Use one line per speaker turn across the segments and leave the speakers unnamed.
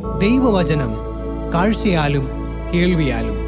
ദൈവവചനം കാഴ്ചയാലും കേൾവിയാലും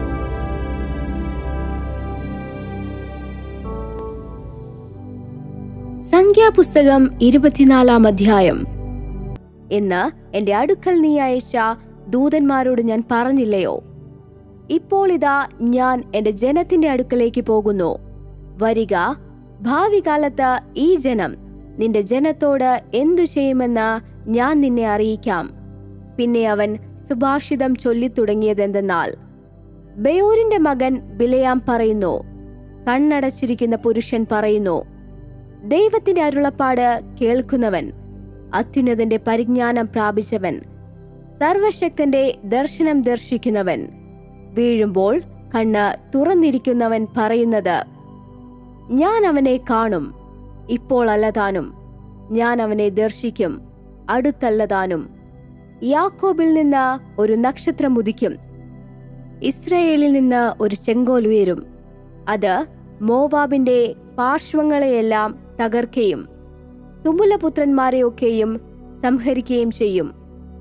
സംഖ്യാപുസ്തകം ഇരുപത്തിനാലാം അധ്യായം എന്ന് എന്റെ അടുക്കൽ നീ അയച്ച ദൂതന്മാരോട് ഞാൻ പറഞ്ഞില്ലയോ ഇപ്പോൾ ഇതാ ഞാൻ എന്റെ ജനത്തിന്റെ അടുക്കലേക്ക് പോകുന്നു വരിക ഭാവി കാലത്ത് ഈ ജനം നിന്റെ ജനത്തോട് എന്തു ചെയ്യുമെന്ന് ഞാൻ നിന്നെ അറിയിക്കാം പിന്നെ അവൻ സുഭാഷിതം ചൊല്ലിത്തുടങ്ങിയതെന്തെന്നാൽ ബയോരിന്റെ മകൻ ബിലയാം പറയുന്നു കണ്ണടച്ചിരിക്കുന്ന പുരുഷൻ പറയുന്നു ദൈവത്തിന്റെ അരുളപ്പാട് കേൾക്കുന്നവൻ അത്യുന്നതന്റെ പരിജ്ഞാനം പ്രാപിച്ചവൻ സർവശക്തന്റെ ദർശനം ദർശിക്കുന്നവൻ വീഴുമ്പോൾ കണ്ണ് തുറന്നിരിക്കുന്നവൻ പറയുന്നത് ഞാൻ അവനെ കാണും ഇപ്പോൾ അല്ലതാനും ഞാൻ അവനെ ദർശിക്കും അടുത്തല്ലതാനും യാക്കോബിൽ നിന്ന് ഒരു നക്ഷത്രം ഉദിക്കും ഇസ്രയേലിൽ നിന്ന് ഒരു ചെങ്കോൽ ഉയരും അത് മോവാബിന്റെ പാർശ്വങ്ങളെയെല്ലാം തകർക്കുകയും തുമുലപുത്രന്മാരെയൊക്കെയും സംഹരിക്കുകയും ചെയ്യും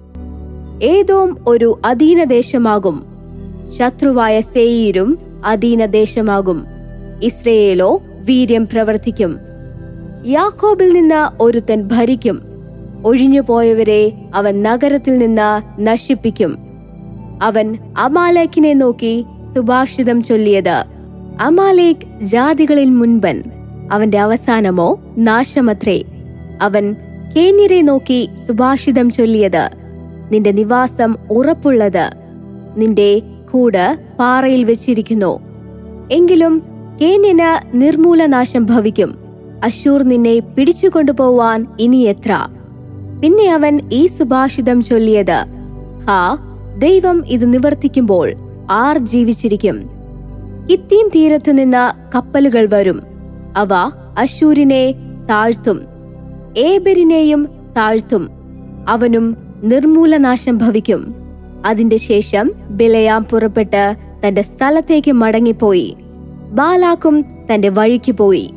ഏതോം ഒരു അധീനദേശമാകും ശത്രുവായ സേയീരും അധീനദേശമാകും ഇസ്രയേലോ വീര്യം പ്രവർത്തിക്കും യാക്കോബിൽ നിന്ന് ഒരുത്തൻ ഭരിക്കും ഒഴിഞ്ഞുപോയവരെ അവൻ നഗരത്തിൽ നിന്ന് നശിപ്പിക്കും അവൻ അമാലേക്കിനെ നോക്കി സുഭാഷിതം ചൊല്ലിയത് അമാലേക്ക് ജാതികളിൽ മുൻപൻ അവന്റെ അവസാനമോ നാശമത്രേ അവൻ കേന്യരെ നോക്കി സുഭാഷിതം ചൊല്ലിയത് നിന്റെ നിവാസം ഉറപ്പുള്ളത് നിന്റെ കൂട് പാറയിൽ വെച്ചിരിക്കുന്നു എങ്കിലും കേന്യന് നിർമൂലനാശം ഭവിക്കും അശൂർ നിന്നെ പിടിച്ചുകൊണ്ടുപോവാൻ ഇനി എത്ര പിന്നെ അവൻ ഈ സുഭാഷിതം ചൊല്ലിയത് ഹാ ദൈവം ഇത് നിവർത്തിക്കുമ്പോൾ ആർ ജീവിച്ചിരിക്കും കിത്തീം തീരത്തു നിന്ന് കപ്പലുകൾ വരും അവ അശൂരിനെ താഴ്ത്തും ഏബെരിനെയും താഴ്ത്തും അവനും നിർമൂലനാശം ഭവിക്കും അതിന്റെ ശേഷം ബിലയാം പുറപ്പെട്ട് തന്റെ സ്ഥലത്തേക്ക് മടങ്ങിപ്പോയി ബാലാക്കും തന്റെ വഴിക്ക് പോയി